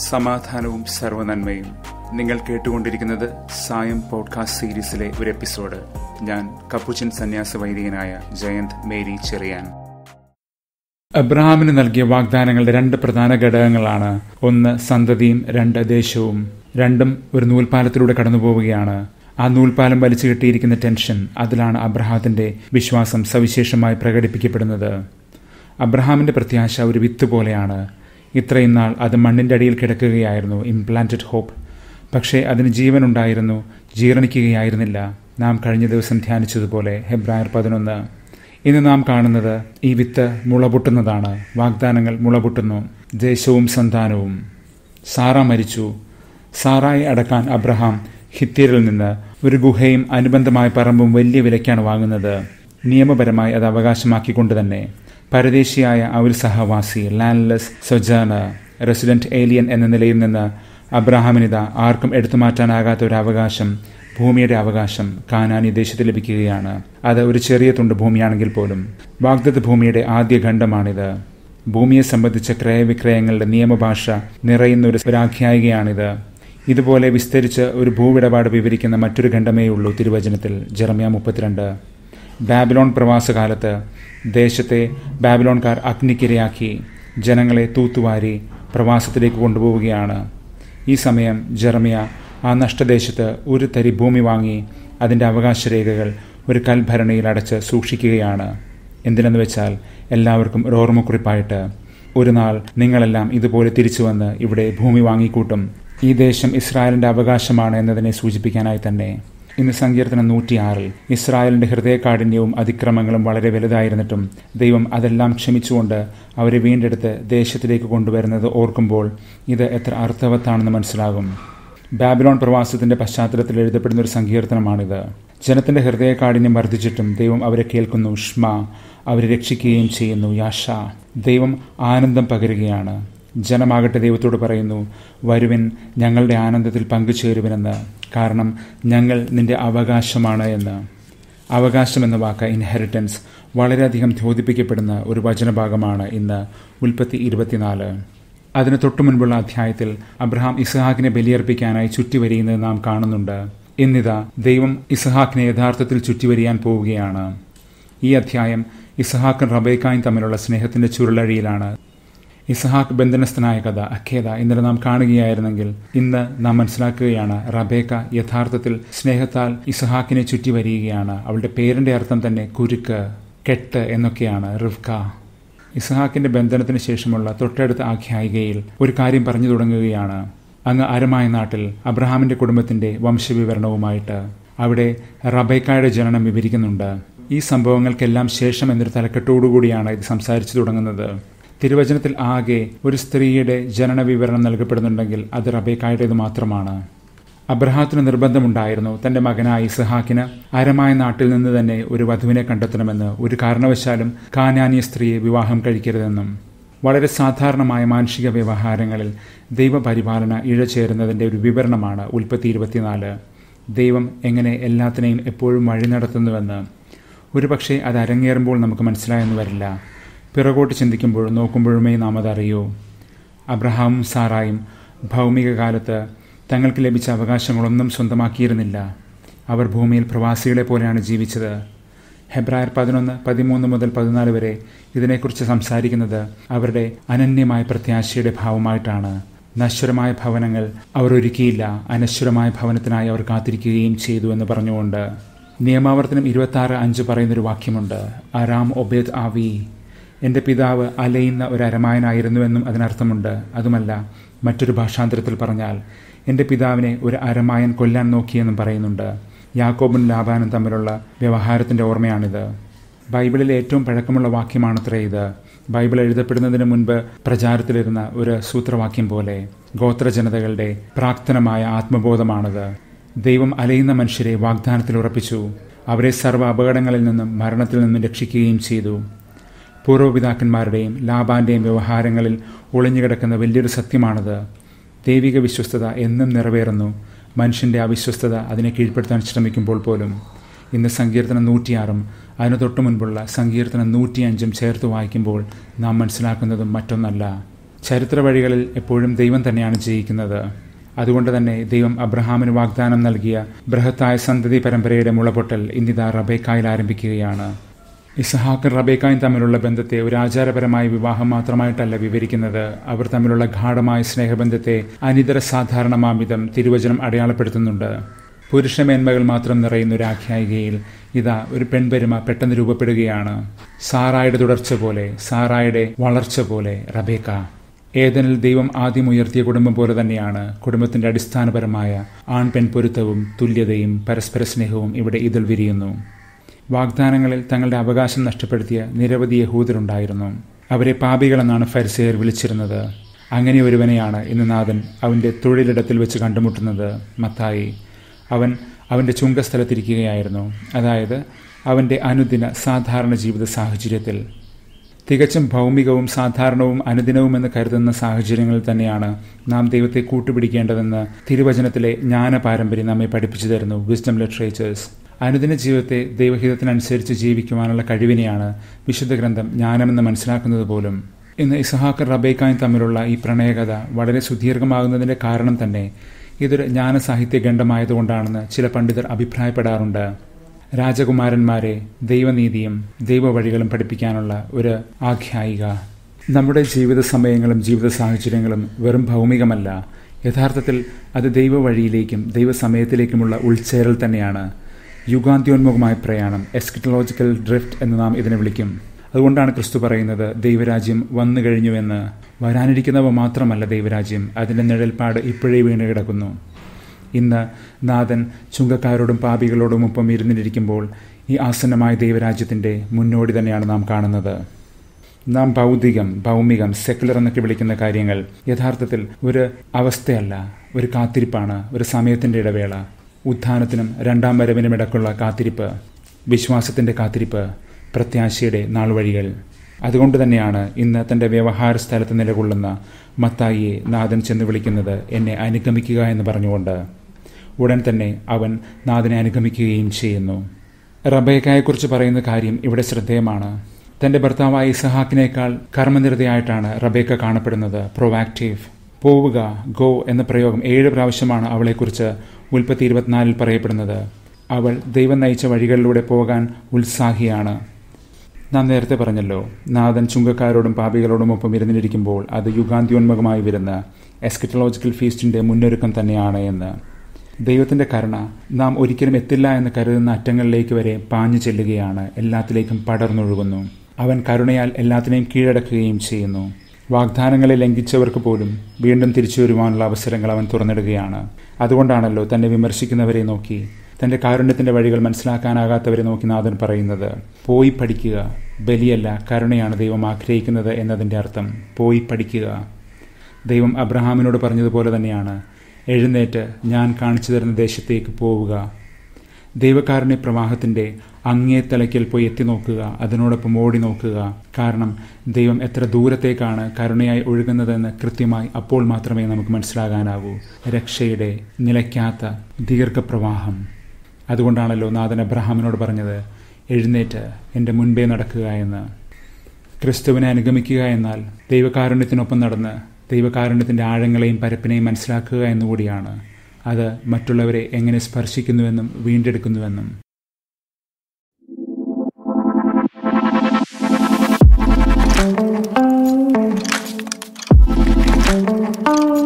സമാധാനവും സർവനന്മയും നിങ്ങൾ കേട്ടുകൊണ്ടിരിക്കുന്നത് സായം പോഡ്കാസ്റ്റ് സീരീസിലെ ഒരു എപ്പിസോഡ് ഞാൻ കപ്പുച്ചൻ സന്യാസ വൈദികനായ ജയന്ത് മേരി ചെറിയാൻ അബ്രഹാമിന് നൽകിയ വാഗ്ദാനങ്ങളുടെ രണ്ട് പ്രധാന ഘടകങ്ങളാണ് ഒന്ന് സന്തതിയും രണ്ട് ദേശവും രണ്ടും ഒരു നൂൽപാലത്തിലൂടെ കടന്നു പോവുകയാണ് ആ നൂൽപാലം വലിച്ചു കെട്ടിയിരിക്കുന്ന ടെൻഷൻ അതിലാണ് അബ്രഹാത്തിന്റെ വിശ്വാസം സവിശേഷമായി പ്രകടിപ്പിക്കപ്പെടുന്നത് അബ്രഹാമിന്റെ പ്രത്യാശ ഒരു വിത്ത് പോലെയാണ് ഇത്രയും നാൾ അത് മണ്ണിന്റെ അടിയിൽ കിടക്കുകയായിരുന്നു ഇംപ്ലാന്റഡ് ഹോപ്പ് പക്ഷേ അതിന് ജീവനുണ്ടായിരുന്നു ജീർണിക്കുകയായിരുന്നില്ല നാം കഴിഞ്ഞ ദിവസം ധ്യാനിച്ചതുപോലെ ഹെബ്രായർ പതിനൊന്ന് ഇന്ന് നാം കാണുന്നത് ഈ വിത്ത് മുളപൊട്ടുന്നതാണ് വാഗ്ദാനങ്ങൾ മുളപൊട്ടുന്നു ദേശവും സന്താനവും സാറ മരിച്ചു സാറായി അടക്കാൻ അബ്രഹാം ഹിത്യരിൽ നിന്ന് ഒരു ഗുഹയും അനുബന്ധമായ പറമ്പും വലിയ വിലയ്ക്കാണ് വാങ്ങുന്നത് നിയമപരമായി അത് അവകാശമാക്കിക്കൊണ്ട് തന്നെ പരദേശിയായ ഒരു സഹവാസി ലാൻഡ്ലെസ് സൊജാന റെസിഡന്റ് ഏലിയൻ എന്ന നിലയിൽ നിന്ന് അബ്രഹാമിനിത ആർക്കും എടുത്തു മാറ്റാനാകാത്ത ഒരു അവകാശം ഭൂമിയുടെ അവകാശം കാനാനി ദേശത്ത് ലഭിക്കുകയാണ് അത് ഒരു ചെറിയ തുണ്ട് ഭൂമിയാണെങ്കിൽ പോലും വാഗ്ദത്ത ഭൂമിയുടെ ആദ്യ ഖണ്ഡമാണിത് ഭൂമിയെ സംബന്ധിച്ച ക്രയവിക്രയങ്ങളുടെ നിയമഭാഷ നിറയുന്ന ഒരു ഒരാഖ്യായികയാണിത് ഇതുപോലെ വിസ്തരിച്ച് ഒരു ഭൂവിടപാട് വിവരിക്കുന്ന മറ്റൊരു ഖണ്ഡമേ ഉള്ളൂ തിരുവചനത്തിൽ ജെറമ്യ മുപ്പത്തിരണ്ട് ബാബിലോൺ പ്രവാസകാലത്ത് ദേശത്തെ ബാബിലോൺകാർ അഗ്നിക്കിരയാക്കി ജനങ്ങളെ തൂത്തുവാരി പ്രവാസത്തിലേക്ക് കൊണ്ടുപോവുകയാണ് ഈ സമയം ജെറമിയ ആ നഷ്ടദേശത്ത് ഒരു തരി ഭൂമി വാങ്ങി അതിൻ്റെ അവകാശരേഖകൾ ഒരു കൽഭരണിയിൽ അടച്ച് സൂക്ഷിക്കുകയാണ് എന്തിനെന്ന് വെച്ചാൽ എല്ലാവർക്കും ഒരു ഓർമ്മക്കുറിപ്പായിട്ട് ഒരു നാൾ നിങ്ങളെല്ലാം ഇതുപോലെ തിരിച്ചു വന്ന് ഇവിടെ ഭൂമി വാങ്ങിക്കൂട്ടും ഈ ദേശം ഇസ്രായേലിന്റെ അവകാശമാണ് എന്നതിനെ സൂചിപ്പിക്കാനായി തന്നെ ഇന്ന് സങ്കീർത്തനം നൂറ്റിയാറിൽ ഇസ്രായേലിന്റെ ഹൃദയകാഠിന്യവും അതിക്രമങ്ങളും വളരെ വലുതായിരുന്നിട്ടും ദൈവം അതെല്ലാം ക്ഷമിച്ചുകൊണ്ട് അവരെ വീണ്ടെടുത്ത് ദേശത്തിലേക്ക് കൊണ്ടുവരുന്നത് ഓർക്കുമ്പോൾ ഇത് എത്ര അർത്ഥവത്താണെന്ന് മനസ്സിലാകും ബാബിലോൺ പ്രവാസത്തിന്റെ പശ്ചാത്തലത്തിൽ എഴുതപ്പെടുന്ന ഒരു സങ്കീർത്തനമാണിത് ജനത്തിന്റെ ഹൃദയകാഠിന്യം വർദ്ധിച്ചിട്ടും ദൈവം അവരെ കേൾക്കുന്നു ഷ്മ അവരെ രക്ഷിക്കുകയും ചെയ്യുന്നു യാഷ ദൈവം ആനന്ദം പകരുകയാണ് ജനമാകട്ടെ ദൈവത്തോട് പറയുന്നു വരുവിൻ ഞങ്ങളുടെ ആനന്ദത്തിൽ പങ്കുചേരുവിനെന്ന് കാരണം ഞങ്ങൾ നിന്റെ അവകാശമാണ് എന്ന് അവകാശം എന്ന വാക്ക് ഇൻഹെറിറ്റൻസ് വളരെയധികം ദ്യോതിപ്പിക്കപ്പെടുന്ന ഒരു വചനഭാഗമാണ് ഇന്ന് ഉൽപ്പത്തി ഇരുപത്തിനാല് അതിന് തൊട്ടു മുൻപുള്ള അധ്യായത്തിൽ അബ്രഹാം ഇസ്ഹാക്കിനെ ബലിയർപ്പിക്കാനായി ചുറ്റിവരിയുന്നത് നാം കാണുന്നുണ്ട് എന്നിതാ ദൈവം ഇസ്ഹാക്കിനെ യഥാർത്ഥത്തിൽ ചുറ്റിവരിയാൻ പോവുകയാണ് ഈ അധ്യായം ഇസ്ഹാക്കും റബേക്കായും തമ്മിലുള്ള സ്നേഹത്തിന്റെ ചുരുളഴിയിലാണ് ഇസഹാക്ക് ബന്ധനസ്ഥനായ കഥ അഖേദ ഇന്നലെ നാം കാണുകയായിരുന്നെങ്കിൽ ഇന്ന് നാം മനസ്സിലാക്കുകയാണ് റബേക്ക യഥാർത്ഥത്തിൽ സ്നേഹത്താൽ ഇസഹാക്കിനെ ചുറ്റി വരികയാണ് അവളുടെ പേരിന്റെ അർത്ഥം തന്നെ കുരുക്ക് കെട്ട് എന്നൊക്കെയാണ് റിവ്ക ഇസഹാക്കിന്റെ ബന്ധനത്തിന് ശേഷമുള്ള തൊട്ടടുത്ത ആഖ്യായികയിൽ ഒരു കാര്യം പറഞ്ഞു തുടങ്ങുകയാണ് അങ്ങ് അരമായ നാട്ടിൽ അബ്രഹാമിന്റെ കുടുംബത്തിന്റെ വംശവിവരണവുമായിട്ട് അവിടെ റബേക്കായുടെ ജനനം വിവരിക്കുന്നുണ്ട് ഈ സംഭവങ്ങൾക്കെല്ലാം ശേഷം എന്നൊരു തലക്കെട്ടോടുകൂടിയാണ് ഇത് സംസാരിച്ചു തുടങ്ങുന്നത് തിരുവചനത്തിൽ ആകെ ഒരു സ്ത്രീയുടെ ജനന വിവരണം നൽകപ്പെടുന്നുണ്ടെങ്കിൽ അത് റബേക്കായുടേത് മാത്രമാണ് അബ്രഹാത്തിന് നിർബന്ധമുണ്ടായിരുന്നു തന്റെ മകനായ ഇസഹാക്കിന് അരമായ നാട്ടിൽ നിന്ന് തന്നെ ഒരു വധുവിനെ കണ്ടെത്തണമെന്ന് ഒരു കാരണവശാലും കാനാനിയ സ്ത്രീയെ വിവാഹം കഴിക്കരുതെന്നും വളരെ സാധാരണമായ മാനുഷിക വ്യവഹാരങ്ങളിൽ ദൈവപരിപാലന ഇഴചേരുന്നതിന്റെ ഒരു വിവരണമാണ് ഉൽപ്പത്തി ഇരുപത്തിനാല് ദൈവം എങ്ങനെ എല്ലാത്തിനെയും എപ്പോഴും വഴി നടത്തുന്നുവെന്ന് ഒരുപക്ഷെ അത് അരങ്ങേറുമ്പോൾ നമുക്ക് മനസ്സിലായെന്ന് വരില്ല പിറകോട്ട് ചിന്തിക്കുമ്പോഴും നോക്കുമ്പോഴുമേ നാം അതറിയൂ അബ്രഹാമും സാറായും ഭൗമിക കാലത്ത് തങ്ങൾക്ക് ലഭിച്ച അവകാശങ്ങളൊന്നും സ്വന്തമാക്കിയിരുന്നില്ല അവർ ഭൂമിയിൽ പ്രവാസികളെ പോലെയാണ് ജീവിച്ചത് ഹെബ്രായർ പതിനൊന്ന് പതിമൂന്ന് മുതൽ പതിനാല് വരെ ഇതിനെക്കുറിച്ച് സംസാരിക്കുന്നത് അവരുടെ അനന്യമായ പ്രത്യാശയുടെ ഭാവമായിട്ടാണ് നശ്വരമായ ഭവനങ്ങൾ അവർ ഒരുക്കിയില്ല അനശ്വരമായ ഭവനത്തിനായി അവർ കാത്തിരിക്കുകയും ചെയ്തു എന്ന് പറഞ്ഞുകൊണ്ട് നിയമാവർത്തനം ഇരുപത്തി ആറ് അഞ്ച് പറയുന്നൊരു വാക്യമുണ്ട് അറാം ഒബേദ് ആവി എൻ്റെ പിതാവ് അലയുന്ന ഒരു അരമായനായിരുന്നുവെന്നും അതിനർത്ഥമുണ്ട് അതുമല്ല മറ്റൊരു ഭാഷാന്തരത്തിൽ പറഞ്ഞാൽ എൻ്റെ പിതാവിനെ ഒരു അരമായൻ കൊല്ലാൻ നോക്കിയെന്നും പറയുന്നുണ്ട് യാക്കോബും ലാബാനും തമ്മിലുള്ള വ്യവഹാരത്തിൻ്റെ ഓർമ്മയാണിത് ബൈബിളിലെ ഏറ്റവും പഴക്കമുള്ള വാക്യമാണത്രേ ഇത് ബൈബിൾ എഴുതപ്പെടുന്നതിന് മുൻപ് പ്രചാരത്തിലിരുന്ന ഒരു സൂത്രവാക്യം പോലെ ഗോത്രജനതകളുടെ പ്രാക്തനമായ ആത്മബോധമാണിത് ദൈവം അലയുന്ന മനുഷ്യരെ വാഗ്ദാനത്തിൽ ഉറപ്പിച്ചു അവരെ സർവ്വ അപകടങ്ങളിൽ നിന്നും മരണത്തിൽ നിന്നും രക്ഷിക്കുകയും ചെയ്തു പൂർവ്വപിതാക്കന്മാരുടെയും ലാബാന്റെയും വ്യവഹാരങ്ങളിൽ ഒളിഞ്ഞുകിടക്കുന്ന വലിയൊരു സത്യമാണത് ദൈവിക വിശ്വസ്തത എന്നും നിറവേറുന്നു മനുഷ്യന്റെ അവിശ്വസ്തത അതിനെ കീഴ്പ്പെടുത്താൻ ശ്രമിക്കുമ്പോൾ പോലും ഇന്ന് സങ്കീർത്തനം നൂറ്റിയാറും അതിനു തൊട്ടു മുൻപുള്ള സങ്കീർത്തനം നൂറ്റിയഞ്ചും ചേർത്ത് വായിക്കുമ്പോൾ നാം മനസ്സിലാക്കുന്നതും മറ്റൊന്നല്ല ചരിത്ര വഴികളിൽ എപ്പോഴും ദൈവം തന്നെയാണ് ജയിക്കുന്നത് അതുകൊണ്ട് തന്നെ ദൈവം അബ്രഹാമിന് വാഗ്ദാനം നൽകിയ ബൃഹത്തായ സന്തതി പരമ്പരയുടെ മുളപൊട്ടൽ ഇന്നിതാ റബേക്കായിൽ ആരംഭിക്കുകയാണ് ഇസഹാക്കും റബേക്കായും തമ്മിലുള്ള ബന്ധത്തെ ഒരു ആചാരപരമായ വിവാഹം മാത്രമായിട്ടല്ല വിവരിക്കുന്നത് അവർ തമ്മിലുള്ള ഗാഠമായ സ്നേഹബന്ധത്തെ അനിതര സാധാരണമാമിതം തിരുവചനം അടയാളപ്പെടുത്തുന്നുണ്ട് പുരുഷമേന്മകൾ മാത്രം നിറയുന്ന ഒരു ആഖ്യായികയിൽ ഇതാ ഒരു പെൺപെരുമ പെട്ടെന്ന് രൂപപ്പെടുകയാണ് സാറായുടെ തുടർച്ച പോലെ സാറായുടെ വളർച്ച പോലെ റബേക്ക ഏതനിൽ ദൈവം ആദ്യം ഉയർത്തിയ കുടുംബം പോലെ തന്നെയാണ് കുടുംബത്തിന്റെ അടിസ്ഥാനപരമായ ആൺ പെൺ പൊരുത്തവും തുല്യതയും പരസ്പര സ്നേഹവും ഇവിടെ ഇതിൽ വിരിയുന്നു വാഗ്ദാനങ്ങളിൽ തങ്ങളുടെ അവകാശം നഷ്ടപ്പെടുത്തിയ നിരവധി യഹൂദരുണ്ടായിരുന്നു അവരെ പാപികളെന്നാണ് ഫരിസേയർ വിളിച്ചിരുന്നത് അങ്ങനെ ഒരുവനെയാണ് ഇന്ന് നാഥൻ അവന്റെ തൊഴിലിടത്തിൽ വെച്ച് കണ്ടുമുട്ടുന്നത് മത്തായി അവൻ അവന്റെ ചുങ്കസ്ഥലത്തിരിക്കുകയായിരുന്നു അതായത് അവന്റെ അനുദിന സാധാരണ ജീവിത സാഹചര്യത്തിൽ തികച്ചും ഭൗമികവും സാധാരണവും അനുദിനവുമെന്ന് കരുതുന്ന സാഹചര്യങ്ങളിൽ തന്നെയാണ് നാം ദൈവത്തെ കൂട്ടുപിടിക്കേണ്ടതെന്ന് തിരുവചനത്തിലെ ജ്ഞാന പാരമ്പര്യം നമ്മെ പഠിപ്പിച്ചു തരുന്നു വിസ്ഡം ലിറ്ററേച്ചേഴ്സ് അനുദിന ജീവിതത്തെ ദൈവഹിതത്തിനനുസരിച്ച് ജീവിക്കുവാനുള്ള കഴിവിനെയാണ് വിശുദ്ധ ഗ്രന്ഥം ജ്ഞാനമെന്ന് മനസ്സിലാക്കുന്നത് പോലും ഇന്ന് ഇസഹാക്കർ റബേക്കായും തമ്മിലുള്ള ഈ പ്രണയകഥ വളരെ സുദീർഘമാകുന്നതിന്റെ കാരണം തന്നെ ഇതൊരു ജ്ഞാന സാഹിത്യ ഖണ്ഡമായതുകൊണ്ടാണെന്ന് ചില പണ്ഡിതർ അഭിപ്രായപ്പെടാറുണ്ട് രാജകുമാരന്മാരെ ദൈവനീതിയും ദൈവവഴികളും പഠിപ്പിക്കാനുള്ള ഒരു ആഖ്യായിക നമ്മുടെ ജീവിത സമയങ്ങളും ജീവിത സാഹചര്യങ്ങളും വെറും ഭൗമികമല്ല യഥാർത്ഥത്തിൽ അത് ദൈവവഴിയിലേക്കും ദൈവസമയത്തിലേക്കുമുള്ള ഉൾച്ചേരൽ തന്നെയാണ് യുഗാന്ത്യോന്മുഖമായ പ്രയാണം എസ്കിറ്റോളജിക്കൽ ഡ്രിഫ്റ്റ് എന്ന് നാം ഇതിനെ വിളിക്കും അതുകൊണ്ടാണ് ക്രിസ്തു പറയുന്നത് ദൈവരാജ്യം വന്നു കഴിഞ്ഞുവെന്ന് വരാനിരിക്കുന്നവ മാത്രമല്ല ദൈവരാജ്യം അതിൻ്റെ നിഴൽപ്പാട് ഇപ്പോഴേ വീണ് കിടക്കുന്നു ഇന്ന് നാഥൻ ചുങ്കക്കാരോടും പാപികളോടും ഒപ്പം ഇരുന്നിരിക്കുമ്പോൾ ഈ ആസന്നമായ ദൈവരാജ്യത്തിൻ്റെ മുന്നോടി തന്നെയാണ് നാം കാണുന്നത് നാം ഭൗതികം ഭൗമികം സെക്കുലർ എന്നൊക്കെ വിളിക്കുന്ന കാര്യങ്ങൾ യഥാർത്ഥത്തിൽ ഒരു അവസ്ഥയല്ല ഒരു കാത്തിരിപ്പാണ് ഒരു സമയത്തിൻ്റെ ഇടവേള ഉത്ഥാനത്തിനും രണ്ടാം വരവിനും ഇടക്കുള്ള കാത്തിരിപ്പ് വിശ്വാസത്തിൻ്റെ കാത്തിരിപ്പ് പ്രത്യാശയുടെ നാൾവഴികൾ അതുകൊണ്ട് തന്നെയാണ് ഇന്ന് തൻ്റെ വ്യവഹാര സ്ഥലത്ത് നിലകൊള്ളുന്ന മത്തായിയെ നാഥൻ ചെന്ന് വിളിക്കുന്നത് എന്നെ അനുഗമിക്കുക എന്ന് പറഞ്ഞുകൊണ്ട് ഉടൻ തന്നെ അവൻ നാഥനെ അനുഗമിക്കുകയും ചെയ്യുന്നു റബേക്കയെക്കുറിച്ച് പറയുന്ന കാര്യം ഇവിടെ ശ്രദ്ധേയമാണ് തന്റെ ഭർത്താവായ ഇസഹാക്കിനേക്കാൾ കർമ്മനിരതയായിട്ടാണ് റബേക്ക കാണപ്പെടുന്നത് പ്രൊവാക്റ്റീവ് പോവുക ഗോ എന്ന പ്രയോഗം ഏഴ് പ്രാവശ്യമാണ് അവളെക്കുറിച്ച് ഉൽപ്പത്തി ഇരുപത്തിനാലിൽ പറയപ്പെടുന്നത് അവൾ ദൈവം നയിച്ച വഴികളിലൂടെ പോകാൻ ഉത്സാഹിയാണ് നാം നേരത്തെ പറഞ്ഞല്ലോ നാഥൻ ചുങ്കക്കാരോടും പാപികളോടും ഒപ്പം ഇരുന്നിരിക്കുമ്പോൾ അത് യുഗാന്ത്യോന്മുഖമായി വരുന്ന എസ്കറ്റോളജിക്കൽ ഫീസ്റ്റിന്റെ മുന്നൊരുക്കം തന്നെയാണ് എന്ന് ദൈവത്തിന്റെ കരുണ നാം ഒരിക്കലും എത്തില്ല എന്ന് കരുതുന്ന അറ്റങ്ങളിലേക്ക് വരെ പാഞ്ഞു ചെല്ലുകയാണ് എല്ലാത്തിലേക്കും പടർന്നൊഴുകുന്നു അവൻ കരുണയാൽ എല്ലാത്തിനെയും കീഴടക്കുകയും ചെയ്യുന്നു വാഗ്ദാനങ്ങളെ ലംഘിച്ചവർക്ക് പോലും വീണ്ടും തിരിച്ചു വരുവാനുള്ള അവസരങ്ങൾ അവൻ തുറന്നിടുകയാണ് അതുകൊണ്ടാണല്ലോ തന്നെ വിമർശിക്കുന്നവരെ നോക്കി തന്റെ കാരുണ്യത്തിന്റെ വഴികൾ മനസ്സിലാക്കാനാകാത്തവരെ നോക്കി നാഥൻ പറയുന്നത് പോയി പഠിക്കുക ബലിയല്ല കരുണയാണ് ദൈവം ആഗ്രഹിക്കുന്നത് എന്നതിൻ്റെ അർത്ഥം പോയി പഠിക്കുക ദൈവം അബ്രഹാമിനോട് പറഞ്ഞതുപോലെ തന്നെയാണ് എഴുന്നേറ്റ് ഞാൻ കാണിച്ചു തരുന്ന ദേശത്തേക്ക് പോവുക ദൈവകാരുണ്യ പ്രവാഹത്തിന്റെ അങ്ങേ തലയ്ക്കൽ പോയി എത്തി നോക്കുക അതിനോടൊപ്പം ഓടി നോക്കുക കാരണം ദൈവം എത്ര ദൂരത്തേക്കാണ് കരുണയായി ഒഴുകുന്നതെന്ന് കൃത്യമായി അപ്പോൾ മാത്രമേ നമുക്ക് മനസ്സിലാകാനാവൂ രക്ഷയുടെ നിലയ്ക്കാത്ത ദീർഘപ്രവാഹം അതുകൊണ്ടാണല്ലോ നാഥൻ അബ്രഹാമിനോട് പറഞ്ഞത് എഴുന്നേറ്റ് എൻ്റെ മുൻപേ നടക്കുക എന്ന് ക്രിസ്തുവിനെ അനുഗമിക്കുക എന്നാൽ ദൈവകാരുണ്യത്തിനൊപ്പം നടന്ന് ദൈവകാരുണ്യത്തിൻ്റെ ആഴങ്ങളെയും പരപ്പിനെയും മനസ്സിലാക്കുക എന്നുകൂടിയാണ് അത് മറ്റുള്ളവരെ എങ്ങനെ സ്പർശിക്കുന്നുവെന്നും വീണ്ടെടുക്കുന്നുവെന്നും thank you